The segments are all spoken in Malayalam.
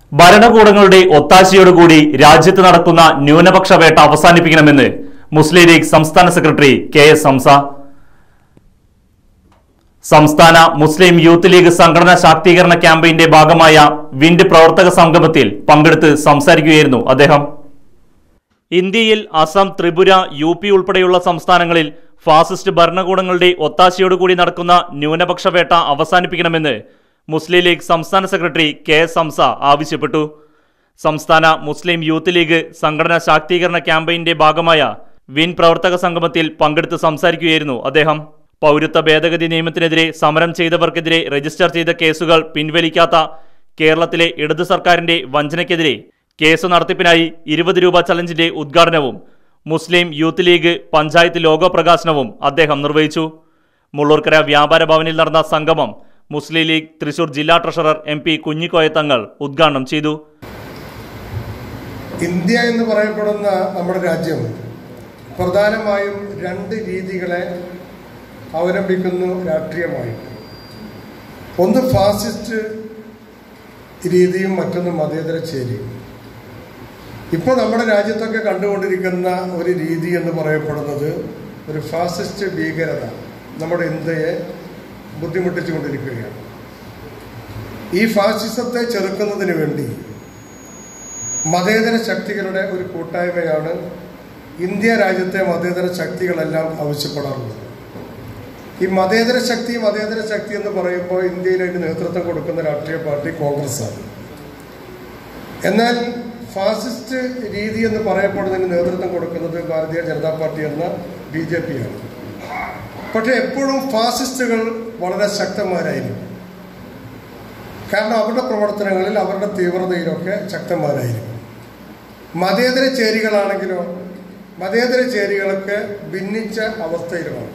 ഭരണകൂടങ്ങളുടെ ഒത്താശയോടുകൂടി രാജ്യത്ത് നടക്കുന്ന ന്യൂനപക്ഷ വേട്ട അവസാനിപ്പിക്കണമെന്ന് മുസ്ലിം ലീഗ് സംസ്ഥാന സെക്രട്ടറി കെ എസ് ഹംസ സംസ്ഥാന മുസ്ലിം യൂത്ത് ലീഗ് സംഘടനാ ശാക്തീകരണ ക്യാമ്പയിന്റെ ഭാഗമായ വിൻഡ് പ്രവർത്തക സംഗമത്തിൽ പങ്കെടുത്ത് സംസാരിക്കുകയായിരുന്നു അദ്ദേഹം ഇന്ത്യയിൽ അസം ത്രിപുര യു പി ഉൾപ്പെടെയുള്ള സംസ്ഥാനങ്ങളിൽ ഫാസിസ്റ്റ് ഭരണകൂടങ്ങളുടെ ഒത്താശയോടുകൂടി നടക്കുന്ന ന്യൂനപക്ഷ വേട്ട അവസാനിപ്പിക്കണമെന്ന് മുസ്ലിം ലീഗ് സംസ്ഥാന സെക്രട്ടറി കെ എസ് ഹംസ ആവശ്യപ്പെട്ടു സംസ്ഥാന മുസ്ലിം യൂത്ത് ലീഗ് സംഘടനാ ശാക്തീകരണ ക്യാമ്പയിന്റെ ഭാഗമായ വിൻ പ്രവർത്തക സംഗമത്തിൽ പങ്കെടുത്ത് സംസാരിക്കുകയായിരുന്നു അദ്ദേഹം പൗരത്വ ഭേദഗതി നിയമത്തിനെതിരെ സമരം ചെയ്തവർക്കെതിരെ രജിസ്റ്റർ ചെയ്ത കേസുകൾ പിൻവലിക്കാത്ത കേരളത്തിലെ ഇടതു സർക്കാരിന്റെ വഞ്ചനയ്ക്കെതിരെ കേസ് നടത്തിപ്പിനായി ഇരുപത് രൂപ ചലഞ്ചിന്റെ ഉദ്ഘാടനവും മുസ്ലിം യൂത്ത് ലീഗ് പഞ്ചായത്ത് ലോഗോ പ്രകാശനവും അദ്ദേഹം നിർവഹിച്ചു മുള്ളൂർക്കര വ്യാപാര ഭവനിൽ നടന്ന സംഗമം മുസ്ലിം ലീഗ് തൃശൂർ ജില്ലാ ട്രഷറർ എം പി കുഞ്ഞിക്കോയ തങ്ങൾ ഉദ്ഘാടനം ചെയ്തു ഇന്ത്യ എന്ന് പറയപ്പെടുന്ന നമ്മുടെ രാജ്യം പ്രധാനമായും രണ്ട് രീതികളെ അവലംബിക്കുന്നു രാഷ്ട്രീയമായി ഒന്ന് ഫാസിസ്റ്റ് രീതിയും മറ്റൊന്ന് മതേതര ചേരിയും ഇപ്പോൾ നമ്മുടെ രാജ്യത്തൊക്കെ കണ്ടുകൊണ്ടിരിക്കുന്ന ഒരു രീതി എന്ന് പറയപ്പെടുന്നത് ഒരു ഫാസിസ്റ്റ് ഭീകരത നമ്മുടെ ഇന്ത്യയെ ബുദ്ധിമുട്ടിച്ചുകൊണ്ടിരിക്കുകയാണ് ഈ ഫാസിസത്തെ ചെറുക്കുന്നതിന് വേണ്ടി മതേതര ശക്തികളുടെ ഒരു കൂട്ടായ്മയാണ് ഇന്ത്യ രാജ്യത്തെ മതേതര ശക്തികളെല്ലാം ആവശ്യപ്പെടാറുള്ളത് ഈ മതേതര ശക്തി മതേതര ശക്തി എന്ന് പറയുമ്പോൾ ഇന്ത്യയിൽ അതിന് നേതൃത്വം കൊടുക്കുന്ന രാഷ്ട്രീയ പാർട്ടി കോൺഗ്രസ് ആണ് എന്നാൽ ഫാസിസ്റ്റ് രീതി എന്ന് പറയപ്പെടുന്നതിന് നേതൃത്വം കൊടുക്കുന്നത് ഭാരതീയ ജനതാ പാർട്ടി എന്ന ബി ജെ പി ആണ് പക്ഷെ എപ്പോഴും ഫാസിസ്റ്റുകൾ വളരെ ശക്തന്മാരായിരിക്കും കാരണം അവരുടെ പ്രവർത്തനങ്ങളിൽ അവരുടെ തീവ്രതയിലൊക്കെ ശക്തന്മാരായിരിക്കും മതേതര ചേരികളാണെങ്കിലോ മതേതര ചേരികളൊക്കെ ഭിന്നിച്ച അവസ്ഥയിലുമാണ്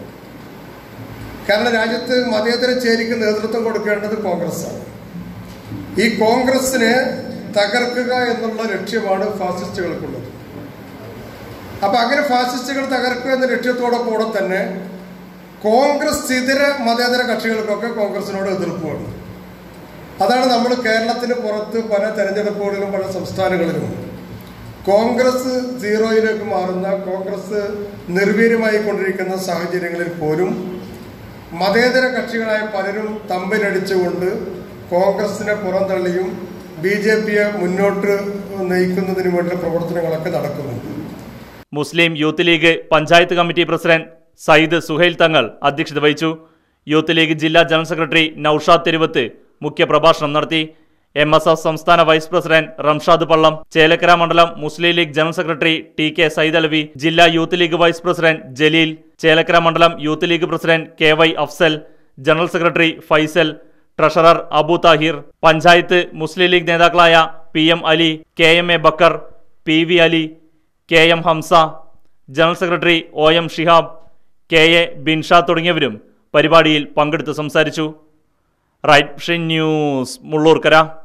കാരണം രാജ്യത്ത് മതേതര ചേരിക്ക് നേതൃത്വം കൊടുക്കേണ്ടത് കോൺഗ്രസ്സാണ് ഈ കോൺഗ്രസിനെ തകർക്കുക എന്നുള്ള ലക്ഷ്യമാണ് ഫാസിസ്റ്റുകൾക്കുള്ളത് അപ്പൊ അങ്ങനെ ഫാസിസ്റ്റുകൾ തകർക്കുക എന്ന ലക്ഷ്യത്തോടെ കൂടെ തന്നെ കോൺഗ്രസ് ഇതര മതേതര കക്ഷികൾക്കൊക്കെ കോൺഗ്രസിനോട് എതിർപ്പുണ്ട് അതാണ് നമ്മൾ കേരളത്തിന് പുറത്ത് പല തെരഞ്ഞെടുപ്പുകളിലും പല സംസ്ഥാനങ്ങളിലും കോൺഗ്രസ് സീറോയിലേക്ക് മാറുന്ന കോൺഗ്രസ് നിർവീര്യമായി കൊണ്ടിരിക്കുന്ന സാഹചര്യങ്ങളിൽ പോലും മതേതര കക്ഷികളായ പലരും തമ്മിലടിച്ചുകൊണ്ട് കോൺഗ്രസിനെ പുറന്തള്ളിയും ബി ജെ പിയെ മുന്നോട്ട് നയിക്കുന്നതിന് വേണ്ടി പ്രവർത്തനങ്ങളൊക്കെ നടക്കുന്നുണ്ട് മുസ്ലിം യൂത്ത് ലീഗ് പഞ്ചായത്ത് കമ്മിറ്റി പ്രസിഡന്റ് സയ്യിദ് സുഹൈൽ തങ്ങൾ അധ്യക്ഷത വഹിച്ചു യൂത്ത് ലീഗ് ജില്ലാ ജനറൽ സെക്രട്ടറി നൌഷാദ് തെരുവത്ത് മുഖ്യപ്രഭാഷണം നടത്തി എം എസ് എഫ് സംസ്ഥാന വൈസ് പ്രസിഡന്റ് റംഷാദ് പള്ളം ചേലക്കര മണ്ഡലം Muslim League general secretary T K Saidalavi ജില്ലാ യൂത്ത് ലീഗ് വൈസ് പ്രസിഡന്റ് ജലീൽ ചേലക്കര മണ്ഡലം Youth League president K Y Afsal general secretary Faisal treasurer Abu Thahir panchayat Muslim League നേതാക്കളായ P M Ali K M A Bakkar P V Ali K M Hamsa general secretary O M Shihab K A Binsha തുടങ്ങിയവരും പരിപാടിയിൽ പങ്കെടുത്ത് സംസാരിച്ചു റൈറ്റ് ന്യൂസ് മുള്ളൂർക്കര